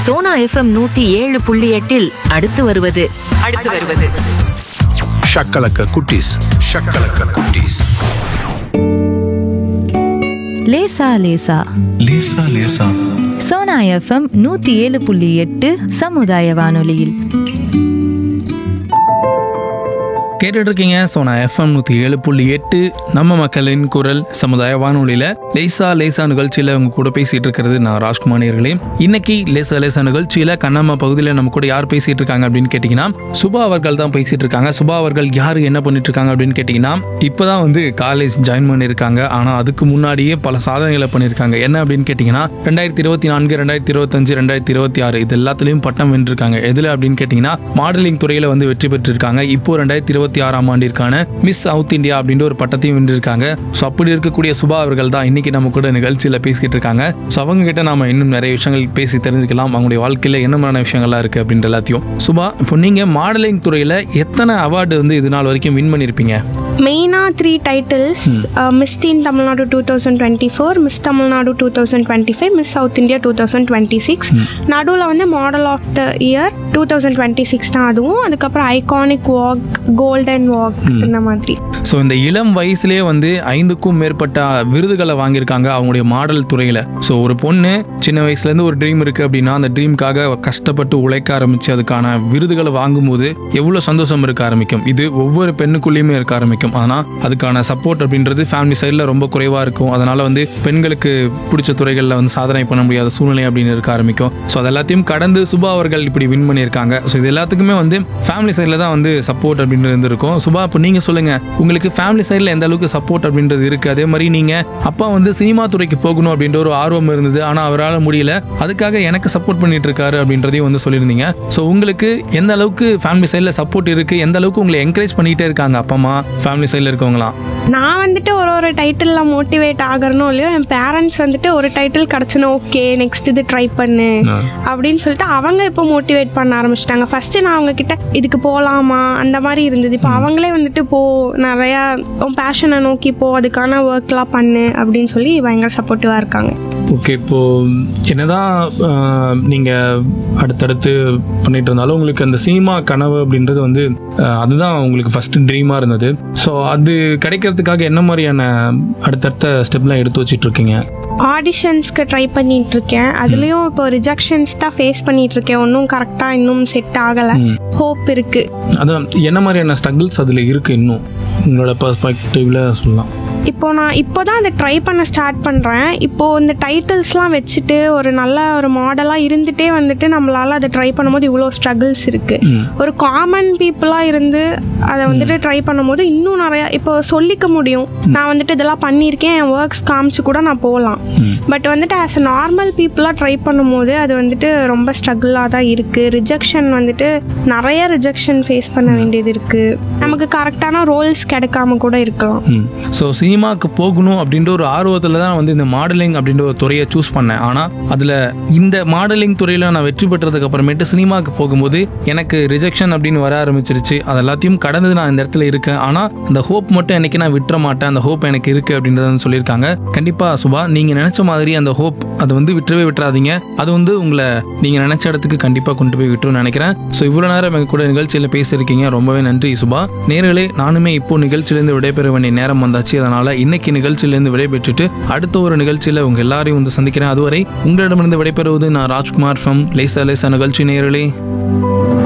Sona FM நூத்தி ஏழு புள்ளி எட்டில் அடுத்து வருவது அடுத்து வருவது ஷக்கலக்க குட்டீஸ் ஷக்கலக்க குட்டீஸ் லேசா லேசா லேசா லேசா சோனா எஃப்எம் நூத்தி ஏழு புள்ளி எட்டு சமுதாய வானொலியில் கேட்டுட்டு இருக்கீங்க சோனா எஃப்எம் நூற்றி ஏழு புள்ளி எட்டு நம்ம மக்களின் குரல் சமுதாய வானொலியில் லேசா லேசா நிகழ்ச்சியில் உங்க கூட பேசிட்டு இருக்கிறது நான் ராஜ்குமார் நேர்களே இன்னைக்கு லேசா லேசா நிகழ்ச்சியில் கண்ணம்மா பகுதியில் நம்ம கூட யார் பேசிட்டு இருக்காங்க அப்படின்னு கேட்டிங்கன்னா சுபா அவர்கள் தான் பேசிட்டு இருக்காங்க சுபா அவர்கள் யார் என்ன பண்ணிட்டு இருக்காங்க அப்படின்னு கேட்டிங்கன்னா இப்போதான் வந்து காலேஜ் ஜாயின் பண்ணியிருக்காங்க ஆனால் அதுக்கு முன்னாடியே பல சாதனைகளை பண்ணியிருக்காங்க என்ன அப்படின்னு கேட்டிங்கன்னா ரெண்டாயிரத்தி இருபத்தி நான்கு ரெண்டாயிரத்தி இருபத்தஞ்சு ரெண்டாயிரத்தி இருபத்தி ஆறு இது எல்லாத்துலேயும் பட்டம் வென்றிருக்காங்க எதில் அப்படின்னு கேட்டிங்கன்னா மாடலிங் துறையில் வந்து வெற்றி பெற்றிருக்காங்க இப்போ ரெண்டாயிரத்தி இருபத்தி ஆறாம் ஆண்டிற்கான மிஸ் சவுத் இந்தியா அப்படின்ற ஒரு பட்டத்தையும் வென்றிருக்காங்க ஸோ அப்படி இருக்கக்கூடிய சுபா அவர்கள் தான் இன்னைக்கு நம்ம கூட நிகழ்ச்சியில் பேசிக்கிட்டு இருக்காங்க ஸோ அவங்க கிட்ட நாம இன்னும் நிறைய விஷயங்கள் பேசி தெரிஞ்சுக்கலாம் அவங்களுடைய வாழ்க்கையில் என்ன மாதிரியான விஷயங்கள்லாம் இருக்கு அப்படின்ற எல்லாத்தையும் சுபா இப்போ நீங்க மாடலிங் துறையில் எத்தனை அவார்டு வந்து இது நாள் வரைக்கும் வின் பண்ணியிருப்பீங்க மெயினாக three titles miss teen Tamil Nadu two thousand twenty four miss Tamil Nadu two thousand twenty five miss south India two thousand twenty six நடுவில் வந்து model of the year two thousand twenty six தான் அதுவும் அதுக்கப்புறம் ஐகானிக் வாக் கோல்டன் வாக் இந்த மாதிரி so இந்த இளம் வயசுலேயே வந்து ஐந்துக்கும் மேற்பட்ட விருதுகளை வாங்கியிருக்காங்க அவங்களுடைய மாடல் துறையில் ஸோ ஒரு பொண்ணு சின்ன வயசுலேருந்து ஒரு ட்ரீம் இருக்குது அப்படின்னா அந்த ட்ரீம்காக கஷ்டப்பட்டு உழைக்க ஆரம்பித்து அதுக்கான விருதுகளை வாங்கும்போது எவ்வளோ சந்தோஷம் இருக்க ஆரம்பிக்கும் இது ஒவ்வொரு பெண்ணுக்குள்ளேயுமே இருக்க ஆரம்பிக்கும் ஆனால் அதுக்கான சப்போர்ட் அப்படின்றது ஃபேமிலி சைடில் ரொம்ப குறைவாக இருக்கும் அதனால் வந்து பெண்களுக்கு பிடிச்ச துறைகளில் வந்து சாதனை பண்ண முடியாத சூழ்நிலை அப்படின்னு இருக்க ஆரம்பிக்கும் ஸோ அது எல்லாத்தையும் கடந்து சுபா அவர்கள் இப்படி வின் பண்ணியிருக்காங்க ஸோ இது எல்லாத்துக்குமே வந்து ஃபேமிலி சைடில் தான் வந்து சப்போர்ட் அப்படின்றது இருந்திருக்கும் சுபா இப்போ நீங்கள் சொல்லுங்கள் உங்களுக்கு ஃபேமிலி சைடில் எந்த அளவுக்கு சப்போர்ட் அப்படின்றது இருக்குது அதே மாதிரி நீங்கள் அப்பா வந்து சினிமா துறைக்கு போகணும் அப்படின்ற ஒரு ஆர்வம் இருந்தது ஆனால் அவரால் முடியல அதுக்காக எனக்கு சப்போர்ட் பண்ணிட்டு இருக்காரு அப்படின்றதையும் வந்து சொல்லியிருந்தீங்க ஸோ உங்களுக்கு எந்த அளவுக்கு ஃபேமிலி சைடில் சப்போர்ட் இருக்குது எந்த அளவுக்கு உங்களை என்கரேஜ் பண்ணிகிட்டே இருக்காங்க அப்பா அம்மா ஃபேமிலி சைடில் இருக்கவங்களாம் நான் வந்துட்டு ஒரு ஒரு டைட்டிலில் மோட்டிவேட் ஆகறனோ இல்லையோ என் பேரண்ட்ஸ் வந்துட்டு ஒரு டைட்டில் கிடச்சுனா ஓகே நெக்ஸ்ட் இது ட்ரை பண்ணு அப்படின்னு சொல்லிட்டு அவங்க இப்போ மோட்டிவேட் பண்ண ஆரம்பிச்சிட்டாங்க ஃபர்ஸ்ட் நான் அவங்க கிட்ட இதுக்கு போகலாமா அந்த மாதிரி இருந்தது இப்போ அவங்களே வந்துட்டு போ நிறையா உன் பேஷனை நோக்கி போ அதுக்கான ஒர்க்லாம் பண்ணு அப்படின்னு சொல்லி பயங்கர சப்போர்ட்டிவாக இருக்காங்க ஓகே இப்போ என்னதான் ஆஹ், நீங்க அடுத்தடுத்து பண்ணிட்டு இருந்தாலும் உங்களுக்கு அந்த சினிமா கனவு அப்படின்றது வந்து ஆஹ், அதுதான் உங்களுக்கு ஃபர்ஸ்ட் ட்ரீமா இருந்தது ஸோ அது கிடைக்கிறதுக்காக என்ன மாதிரியான அடுத்தடுத்த ஸ்டெப்லாம் எடுத்து வச்சிட்டு இருக்கீங்க ஆடிஷன்ஸ்க்கு ட்ரை பண்ணிட்டு இருக்கேன் அதுலேயும் இப்போ ரிஜெக்ஷன்ஸ் தான் ஃபேஸ் பண்ணிட்டு இருக்கேன் ஒன்றும் கரெக்டாக இன்னும் செட் ஆகலை ஹோப் இருக்கு அதான் என்ன மாதிரியான ஸ்ட்ரகிள்ஸ் அதில் இருக்கு இன்னும் உங்களோட பர்ஸ்பெக்டிவ்ல சொல்லலாம் இப்போ நான் இப்போ தான் அதை ட்ரை பண்ண ஸ்டார்ட் பண்ணுறேன் இப்போ இந்த டைட்டில்ஸ்லாம் வச்சுட்டு ஒரு நல்ல ஒரு மாடலாக இருந்துகிட்டே வந்துட்டு நம்மளால் அதை ட்ரை பண்ணும்போது இவ்வளோ ஸ்ட்ரகிள்ஸ் இருக்குது ஒரு காமன் பீப்புளாக இருந்து அதை வந்துட்டு ட்ரை பண்ணும்போது இன்னும் நிறையா இப்போ சொல்லிக்க முடியும் நான் வந்துட்டு இதெல்லாம் பண்ணியிருக்கேன் என் ஒர்க்ஸ் காமிச்சு கூட நான் போகலாம் பட் வந்துட்டு ஆஸ் அ நார்மல் பீப்புளாக ட்ரை பண்ணும்போது அது வந்துட்டு ரொம்ப ஸ்ட்ரகிளாக தான் இருக்குது ரிஜெக்ஷன் வந்துட்டு நிறைய ரிஜெக்ஷன் ஃபேஸ் பண்ண வேண்டியது இருக்குது நமக்கு கரெக்டான ரோல்ஸ் கிடைக்காம கூட இருக்கலாம் ஸோ சினிமாவுக்கு போகணும் அப்படின்ற ஒரு ஆர்வத்தில் தான் வந்து இந்த மாடலிங் அப்படின்ற ஒரு துறையை சூஸ் பண்ணேன் ஆனால் அதில் இந்த மாடலிங் துறையில் நான் வெற்றி பெற்றதுக்கு அப்புறமேட்டு சினிமாவுக்கு போகும்போது எனக்கு ரிஜெக்ஷன் அப்படின்னு வர ஆரம்பிச்சிருச்சு அது எல்லாத்தையும் கடந்து நான் இந்த இடத்துல இருக்கேன் ஆனால் அந்த ஹோப் மட்டும் என்னைக்கு நான் விட்டுற மாட்டேன் அந்த ஹோப் எனக்கு இருக்கு அப்படின்றத வந்து சொல்லியிருக்காங்க கண்டிப்பாக சுபா நீங்கள் நினச்ச மாதிரி அந்த ஹோப் அதை வந்து விட்டுறவே விட்டுறாதீங்க அது வந்து உங்களை நீங்கள் நினச்ச இடத்துக்கு கண்டிப்பாக கொண்டு போய் விட்டுருன்னு நினைக்கிறேன் ஸோ இவ்வளோ நேரம் எங்க கூட நிகழ்ச்சியில் பேசியிருக்கீங்க ரொம்பவே நன்றி சுபா நேர்களே நானுமே இப்போ நிகழ்ச்சியிலேருந்து விடைபெற வேண்டிய நேரம் வந்தாச்சு அதனால இன்னைக்கு நிகழ்ச்சியிலேருந்து விடைபெற்றுட்டு அடுத்த ஒரு நிகழ்ச்சியில் உங்க எல்லாரையும் வந்து சந்திக்கிறேன் அதுவரை உங்களிடமிருந்து விடைபெறுவது நான் ராஜ்குமார் ஃப்ரம் லேசா லேசா நிகழ்ச்சி நேர்களே